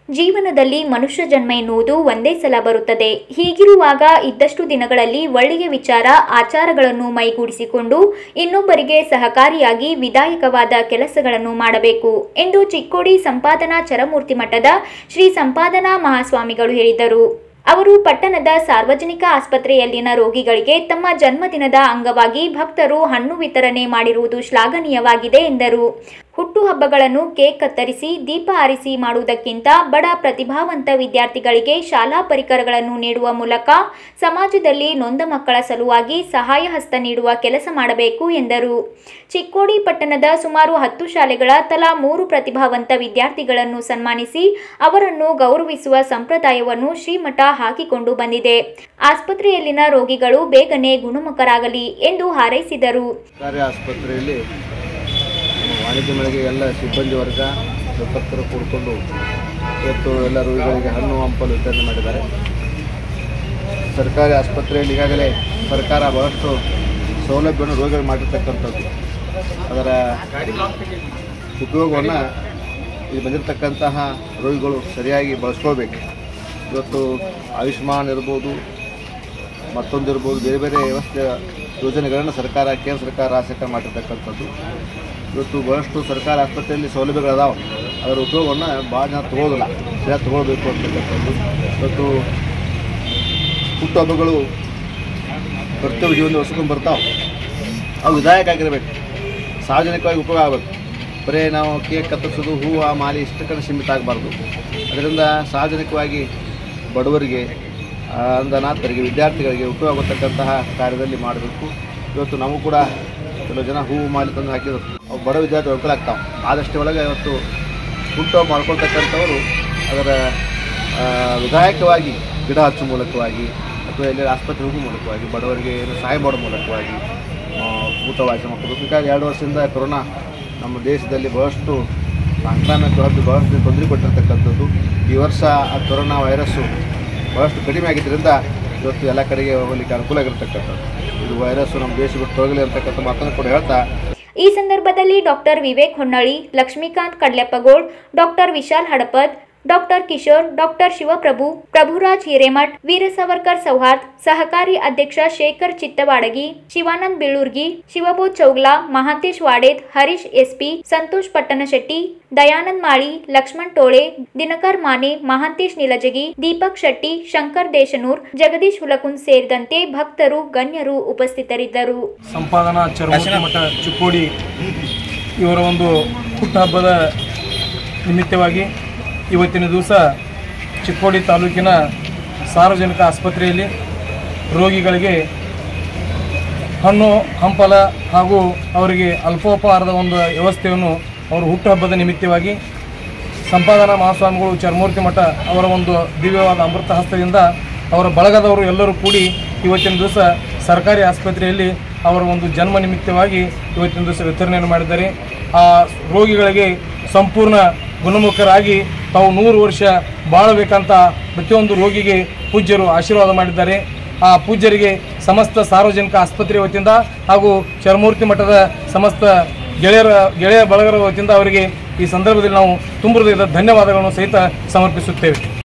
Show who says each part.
Speaker 1: ಜೀವನದಲ್ಲಿ ಮನುಷ್ಯ ಜನ್ಮ ಎನ್ನುವುದು ಒಂದೇ ಸಲ ಬರುತ್ತದೆ ಹೀಗಿರುವಾಗ ಇದ್ದಷ್ಟು ದಿನಗಳಲ್ಲಿ ಒಳ್ಳೆಯ ವಿಚಾರ ಆಚಾರಗಳನ್ನು ಮೈಗೂಡಿಸಿಕೊಂಡು ಇನ್ನೊಬ್ಬರಿಗೆ ಸಹಕಾರಿಯಾಗಿ ವಿಧಾಯಕವಾದ ಕೆಲಸಗಳನ್ನು ಮಾಡಬೇಕು ಎಂದು ಚಿಕ್ಕೋಡಿ ಸಂಪಾದನಾ ಚರಮೂರ್ತಿ ಮಠದ ಶ್ರೀ ಸಂಪಾದನಾ ಮಹಾಸ್ವಾಮಿಗಳು ಹೇಳಿದರು ಅವರು ಪಟ್ಟಣದ ಸಾರ್ವಜನಿಕ ಆಸ್ಪತ್ರೆಯಲ್ಲಿನ ರೋಗಿಗಳಿಗೆ ತಮ್ಮ ಜನ್ಮದಿನದ ಅಂಗವಾಗಿ ಭಕ್ತರು ಹಣ್ಣು ವಿತರಣೆ ಮಾಡಿರುವುದು ಶ್ಲಾಘನೀಯವಾಗಿದೆ ಎಂದರು ಹುಟ್ಟುಹಬ್ಬಗಳನ್ನು ಕೇಕ್ ಕತ್ತರಿಸಿ ದೀಪ ಆರಿಸಿ ಮಾಡುವುದಕ್ಕಿಂತ ಬಡ ಪ್ರತಿಭಾವಂತ ವಿದ್ಯಾರ್ಥಿಗಳಿಗೆ ಶಾಲಾ ಪರಿಕರಗಳನ್ನು ನೀಡುವ ಮೂಲಕ ಸಮಾಜದಲ್ಲಿ ನೊಂದ ಮಕ್ಕಳ ಸಲುವಾಗಿ ಸಹಾಯ ಹಸ್ತ ನೀಡುವ ಕೆಲಸ ಮಾಡಬೇಕು ಎಂದರು ಚಿಕ್ಕೋಡಿ ಪಟ್ಟಣದ ಸುಮಾರು ಹತ್ತು ಶಾಲೆಗಳ ತಲಾ ಮೂರು ಪ್ರತಿಭಾವಂತ ವಿದ್ಯಾರ್ಥಿಗಳನ್ನು ಸನ್ಮಾನಿಸಿ ಅವರನ್ನು ಗೌರವಿಸುವ ಸಂಪ್ರದಾಯವನ್ನು ಶ್ರೀಮಠ ಹಾಕಿಕೊಂಡು ಬಂದಿದೆ ಆಸ್ಪತ್ರೆಯಲ್ಲಿನ ರೋಗಿಗಳು ಬೇಗನೆ ಗುಣಮುಖರಾಗಲಿ ಎಂದು ಹಾರೈಸಿದರು
Speaker 2: ಸರ್ಕಾರಿ ಆಸ್ಪತ್ರೆಯಲ್ಲಿ ನಮ್ಮ ವಾಣಿಜ್ಯ ಮಳಿಗೆ ಎಲ್ಲ ಸಿಬ್ಬಂದಿ ವರ್ಗ ಡಾಕ್ಟರ್ ಕೂಡಿಕೊಂಡು ಇವತ್ತು ಎಲ್ಲ ರೋಗಿಗಳಿಗೆ ಹಣ್ಣು ಹಂಪಲು ವಿತರಣೆ ಮಾಡಿದ್ದಾರೆ ಸರ್ಕಾರಿ ಆಸ್ಪತ್ರೆಯಲ್ಲಿ ಈಗಾಗಲೇ ಸರ್ಕಾರ ಬಹಳಷ್ಟು ಸೌಲಭ್ಯವನ್ನು ರೋಗಿಗಳು ಮಾಡಿರ್ತಕ್ಕಂಥದ್ದು ಅದರ ಉಪಯೋಗವನ್ನು ಇಲ್ಲಿ ಬಂದಿರತಕ್ಕಂತಹ ರೋಗಿಗಳು ಸರಿಯಾಗಿ ಬಳಸ್ಕೋಬೇಕು ಇವತ್ತು ಆಯುಷ್ಮಾನ್ ಇರ್ಬೋದು ಮತ್ತೊಂದಿರ್ಬೋದು ಬೇರೆ ಬೇರೆ ವ್ಯವಸ್ಥೆ ಯೋಜನೆಗಳನ್ನು ಸರ್ಕಾರ ಕೇಂದ್ರ ಸರ್ಕಾರ ರಾಜ್ಯ ಸರ್ಕಾರ ಮಾಡಿರ್ತಕ್ಕಂಥದ್ದು ಇವತ್ತು ಬಹಳಷ್ಟು ಸರ್ಕಾರ ಆಸ್ಪತ್ರೆಯಲ್ಲಿ ಸೌಲಭ್ಯಗಳದಾವೆ ಅದರ ಉಪಯೋಗವನ್ನು ಭಾಳ ಜನ ತಗೊಳ್ಳೋದಿಲ್ಲ ಸರಿಯಾಗಿ ತಗೊಳ್ಬೇಕು ಅಂತಕ್ಕಂಥದ್ದು ಇವತ್ತು ಹುಟ್ಟುಹಬ್ಬಗಳು ಕರ್ತವ್ಯ ಜೀವನ ವರ್ಷಕ್ಕೊಮ್ಮೆ ಬರ್ತಾವೆ ಅವು ವಿಧಾಯಕ ಆಗಿರಬೇಕು ಸಾರ್ವಜನಿಕವಾಗಿ ಉಪಯೋಗ ಆಗಬೇಕು ಬರೀ ನಾವು ಕೇಕ್ ಕತ್ತರಿಸೋದು ಹೂವು ಮಾಲಿ ಇಷ್ಟಕ್ಕನ್ನು ಸೀಮಿತ ಆಗಬಾರ್ದು ಅದರಿಂದ ಸಾರ್ವಜನಿಕವಾಗಿ ಬಡವರಿಗೆ ಆ, ಅಂಧನಾಥರಿಗೆ ವಿದ್ಯಾರ್ಥಿಗಳಿಗೆ ಉಪಯೋಗ ಆಗತಕ್ಕಂತಹ ಕಾರ್ಯದಲ್ಲಿ ಮಾಡಬೇಕು ಇವತ್ತು ನಾವು ಕೂಡ ಕೆಲವು ಜನ ಹೂವು ಮಾಲಿ ತಂದು ಹಾಕಿದ್ರು ಅವು ಬಡ ವಿದ್ಯಾರ್ಥಿ ಅನುಕೂಲ ಆಗ್ತಾವೆ ಆದಷ್ಟು ಒಳಗೆ ಇವತ್ತು ಹುಟ್ಟು ಮಾಡ್ಕೊಳ್ತಕ್ಕಂಥವರು ಅದರ ಆ, ವಿಧಾಯಕವಾಗಿ ಗಿಡ ಹಚ್ಚುವ ಮೂಲಕವಾಗಿ ಅಥವಾ ಎಲ್ಲಿ ಆಸ್ಪತ್ರೆ ಹೋಗುವ ಮೂಲಕವಾಗಿ ಬಡವರಿಗೆ ಏನು ಸಹಾಯ ಮಾಡೋ ಮೂಲಕವಾಗಿ ಆ, ಊಟ ವಾಸ ಮಾಡ್ಕೋಬೇಕು ಯಾಕಂದ್ರೆ ಎರಡು ವರ್ಷದಿಂದ ಕೊರೋನಾ ನಮ್ಮ ದೇಶದಲ್ಲಿ ಬಹಳಷ್ಟು ಸಾಂಕ್ರಾಮಿಕ ಹಬ್ಬ ಬಹಳಷ್ಟು ತೊಂದರೆ ಕೊಟ್ಟಿರ್ತಕ್ಕಂಥದ್ದು ಈ ವರ್ಷ ಆ ಕೊರೋನಾ ವೈರಸ್ಸು ಬಹಳಷ್ಟು ಕಡಿಮೆ ಆಗಿದ್ದರಿಂದ ಇವತ್ತು ಎಲ್ಲ ಕಡೆಗೆ ಹೋಗಲಿಕ್ಕೆ ಅನುಕೂಲ ಆಗಿರ್ತಕ್ಕಂಥದ್ದು ಇದು ವೈರಸ್ಸು ನಮ್ಮ ದೇಶ ಬಿಟ್ಟು ಹೋಗಲಿ ಅಂತಕ್ಕಂಥ ಮಾತನ್ನು ಕೂಡ ಹೇಳ್ತಾ
Speaker 1: ಈ ಸಂದರ್ಭದಲ್ಲಿ doctor Vivek Honnalli Lakshmikant Kadleppagol doctor Vishal Hadapad doctor Kishore doctor Shivaprabhu Prabhuraj Hiremath Veer Savarkar Souharda Sahakari ಅಧ್ಯಕ್ಷ ಶೇಖರ್ ಚಿತ್ತವಾಡಗಿ ಶಿವಾನಂದ್ ಬೀಳೂರ್ಗಿ ಶಿವಬೋಧ್ ಚೌಗ್ಲಾ ಮಹಾಂತೇಶ್ ವಾಡೇದ್ ಹರೀಶ್ ಎಸ್ಪಿ ಸಂತೋಷ್ ಪಟ್ಟಣಶೆಟ್ಟಿ ದಯಾನಂದ್ ಮಾಳಿ ಲಕ್ಷ್ಮಣ್ ಟೋಳೆ ದಿನಕರ್ ಮಾನೆ ಮಹಾಂತೇಶ್ ನಿಲಜಗಿ ದೀಪಕ್ ಶೆಟ್ಟಿ ಶಂಕರ್ ದೇಶನೂರ್ ಜಗದೀಶ್ ಹುಲಕುಂದ್ ಸೇರಿದಂತೆ ಭಕ್ತರು ಗಣ್ಯರು ಉಪಸ್ಥಿತರಿದ್ದರು
Speaker 3: ಸಂಪಾದನಾ ಚರಮೂರ್ತಿ ಮಠ ಚಿಕ್ಕೋಡಿ ಇವರ ಒಂದು ಹುಟ್ಟುಹಬ್ಬದ ನಿಮಿತ್ತವಾಗಿ ಇವತ್ತಿನ ದಿವಸ ಚಿಕ್ಕೋಡಿ ತಾಲೂಕಿನ ಸಾರ್ವಜನಿಕ ಆಸ್ಪತ್ರೆಯಲ್ಲಿ ರೋಗಿಗಳಿಗೆ ಹಣ್ಣು ಹಂಪಲ ಹಾಗೂ ಅವರಿಗೆ ಅಲ್ಪೋಪಹಾರದ ಒಂದು ವ್ಯವಸ್ಥೆಯನ್ನು ಅವರು ಹುಟ್ಟುಹಬ್ಬದ ನಿಮಿತ್ತವಾಗಿ ಸಂಪಾದನಾ ಮಹಾಸ್ವಾಮಿಗಳು ಚರ್ಮೂರ್ತಿ ಮಠ ಅವರ ಒಂದು ದಿವ್ಯವಾದ ಅಮೃತ ಹಸ್ತದಿಂದ ಅವರ ಬಳಗದವರು ಎಲ್ಲರೂ ಕೂಡಿ ಇವತ್ತಿನ ದಿವಸ ಸರ್ಕಾರಿ ಆಸ್ಪತ್ರೆಯಲ್ಲಿ ಅವರ ಒಂದು ಜನ್ಮ ನಿಮಿತ್ತವಾಗಿ ಇವತ್ತಿನ ದಿವಸ ವಿತರಣೆಯನ್ನು ಮಾಡಿದ್ದಾರೆ ಆ ರೋಗಿಗಳಿಗೆ ಸಂಪೂರ್ಣ ಗುಣಮುಖರಾಗಿ ತಾವು ನೂರು ವರ್ಷ ಬಾಳಬೇಕಂತ ಪ್ರತಿಯೊಂದು ರೋಗಿಗೆ ಪೂಜ್ಯರು ಆಶೀರ್ವಾದ ಮಾಡಿದ್ದಾರೆ ಆ ಪೂಜ್ಯರಿಗೆ ಸಮಸ್ತ ಸಾರ್ವಜನಿಕ ಆಸ್ಪತ್ರೆ ವತಿಯಿಂದ ಹಾಗೂ ಚರಮೂರ್ತಿ ಮಠದ ಸಮಸ್ತ ಗೆಳೆಯರ ಗೆಳೆಯ ಬಳಗರ ವತಿಯಿಂದ ಅವರಿಗೆ ಈ ಸಂದರ್ಭದಲ್ಲಿ ನಾವು ತುಂಬ ಹೃದಯದ ಧನ್ಯವಾದಗಳನ್ನು ಸಹಿತ ಸಮರ್ಪಿಸುತ್ತೇವೆ